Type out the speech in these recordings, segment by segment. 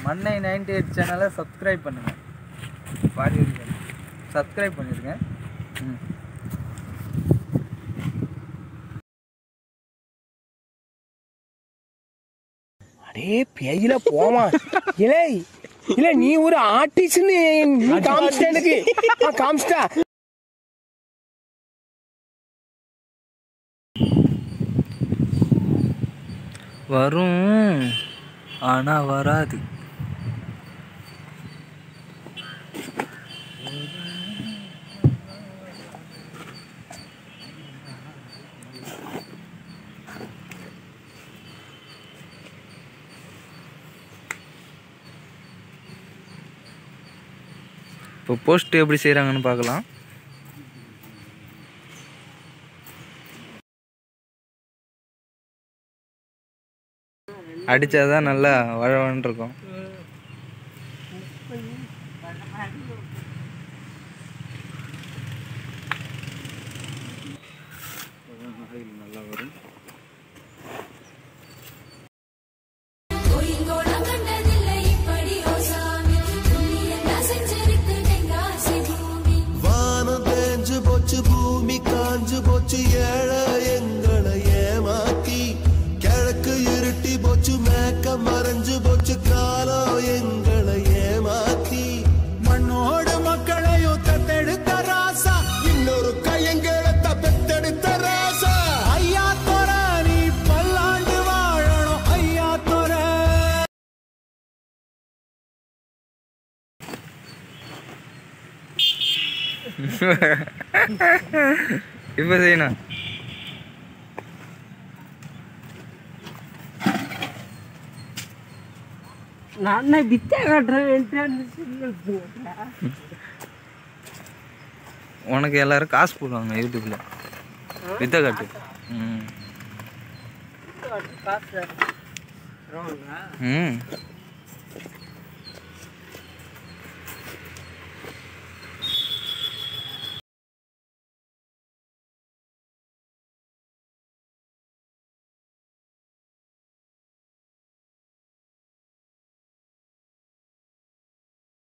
மண்ணை ninety eight சேனலை subscribe பண்ணுங்க பாடி சப்ஸ்கிரைப் பண்ணிருங்க ம் அடே பேஜில போமா இல்லை இல்ல நீ ஒரு ஆர்டிஸ்ட்னு நீ காமிச்சிட்ட எனக்கு ஆ, காமிச்சிட்டா வரும் ஆனா வராது இப்போ போஸ்ட் எப்படி செய்கிறாங்கன்னு பார்க்கலாம் அடிச்சாதான் நல்லா வழவன்னு இருக்கும் கோயில்கோளம் கண்டதில்லை இப்படி ஓ சாமி நீ என்ன செஞ்சிருக்கு தென்காசி பூமி வானம் தேஞ்சு போச்சு பூமி காஞ்சு போச்சு ஏழை எங்களை ஏமாத்தி கிழக்கு இருட்டி போச்சு மேக்க மறைஞ்சு போச்சு காலம் எங்களை ஏமாத்தி மண்ணோடு மக்களையும் தத்தெடுத்த ராசா இன்னொரு கையங்களை தத்தெடுத்த ராசா ஐயா தோற நீ பல்லாண்டு வாழணும் ஐயா தோற இப்போ செய்யணும் நான் வித்தே கட்டுறேன் உனக்கு எல்லாரும் காசு போடுவாங்க யூடியூப்ல வித்த காட்டு ம் ம்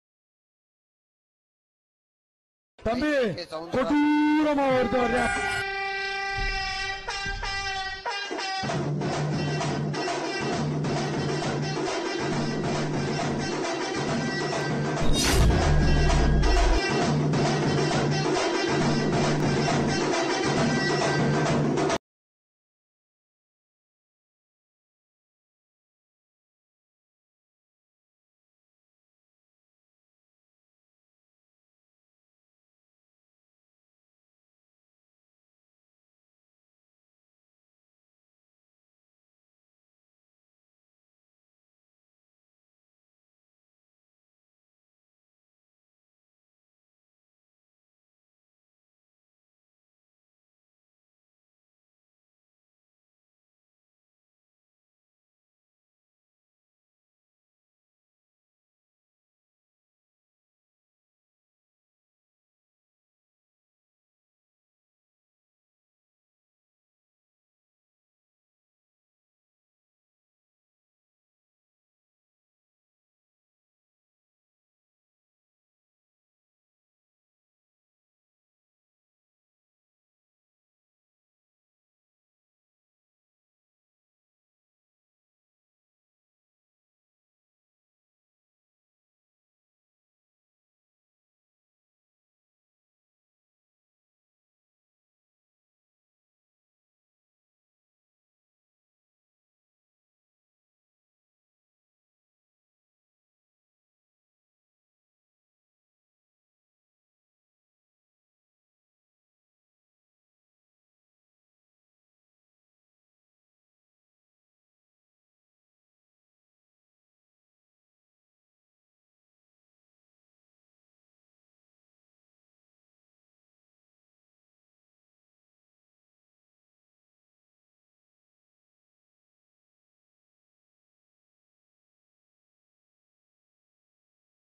தம்பி கொடூரமா ஒருத்தர்